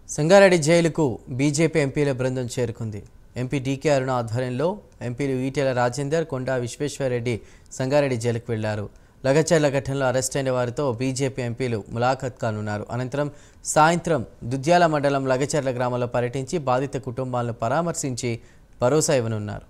సంగారెడ్డి జైలుకు బీజేపీ ఎంపీల బృందం చేరుకుంది ఎంపీ డీకే అరుణ ఆధ్వర్యంలో ఎంపీలు ఈటెల రాజేందర్ కొండా విశ్వేశ్వరరెడ్డి సంగారెడ్డి జైలుకు వెళ్లారు లగచర్ల ఘటనలో అరెస్ట్ అయిన వారితో బీజేపీ ఎంపీలు ములాఖత్ కానున్నారు అనంతరం సాయంత్రం దుద్యాల మండలం లగచర్ల గ్రామంలో పర్యటించి బాధిత కుటుంబాలను పరామర్శించి భరోసా ఇవ్వనున్నారు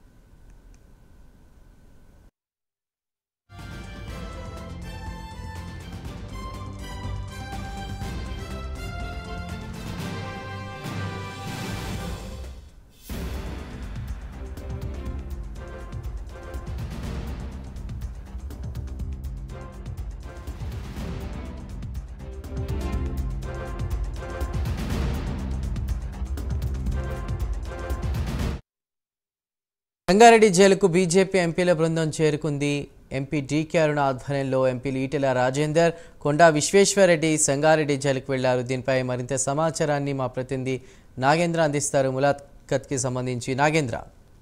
సంగారెడ్డి జైలుకు బీజేపీ ఎంపీల బృందం చేరుకుంది ఎంపీ డీకే అరుణ ఆధ్వర్యంలో ఎంపీలు ఈటెల రాజేందర్ కొండా విశ్వేశ్వరరెడ్డి సంగారెడ్డి జైలుకు వెళ్లారు దీనిపై మరింత సమాచారాన్ని మా ప్రతినిధి నాగేంద్ర అందిస్తారు ములాఖత్కి సంబంధించి నాగేంద్ర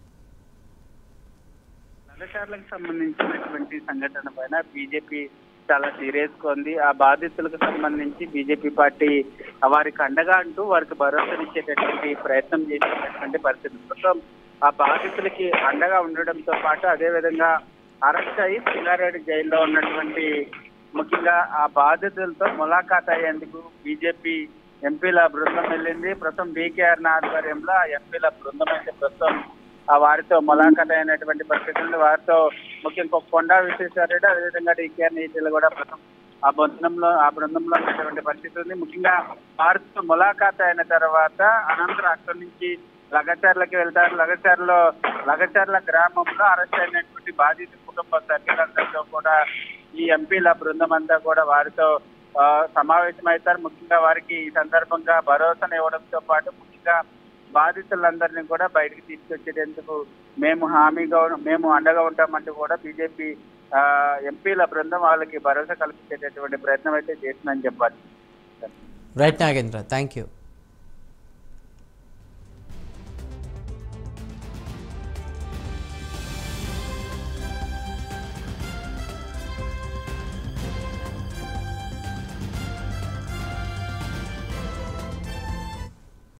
నల్లచార్లకు సంబంధించినటువంటి సంఘటన పైన బీజేపీ చాలా సీరియస్ గా ఉంది ఆ బాధితులకు సంబంధించి బీజేపీ పార్టీ వారికి అండగా అంటూ వారికి భరోసానిచ్చేటటువంటి ప్రయత్నం చేసేటటువంటి పరిస్థితి ప్రస్తుతం ఆ బాధితులకి అండగా ఉండడంతో పాటు అదే విధంగా అరెస్ట్ అయ్యి సింగారెడ్డి జైల్లో ఉన్నటువంటి ముఖ్యంగా ఆ బాధితులతో ములాఖాత్ అయ్యేందుకు బీజేపీ ఎంపీల బృందం వెళ్ళింది ప్రస్తుతం డీకేఆర్ ఆధ్వర్యంలో ఆ ఎంపీల బృందం అయితే ప్రస్తుతం ఆ వారితో ములాఖాత్ అయినటువంటి పరిస్థితి ఉంది వారితో ముఖ్యంగా కొండా విశ్వేశ్వరరెడ్డి అదేవిధంగా డీకేఆర్ నీతిలు కూడా ప్రస్తుతం ఆ బృందంలో ఆ బృందంలో ఉన్నటువంటి పరిస్థితి ఉంది ముఖ్యంగా వారితో ములాఖాత్ అయిన తర్వాత అనంతరం అక్కడి నుంచి లగచర్లకి వెళ్తారు లగచర్లో లగచర్ల గ్రామంలో అరెస్ట్ అయినటువంటి బాధిత కుటుంబ సభ్యులందరితో కూడా ఈ ఎంపీల బృందం అంతా కూడా వారితో ఆ, సమావేశమవుతారు ముఖ్యంగా వారికి ఈ సందర్భంగా భరోసాను ఇవ్వడంతో పాటు ముఖ్యంగా బాధితులందరినీ కూడా బయటికి తీసుకొచ్చేటందుకు మేము హామీగా ఉన్న- మేము అండగా ఉంటామంటూ కూడా బీజేపీ ఎంపీల బృందం వాళ్ళకి భరోసా కల్పించేటటువంటి ప్రయత్నం అయితే చేస్తుందని చెప్పాలి రైట్ నాగేంద్ర థ్యాంక్ యూ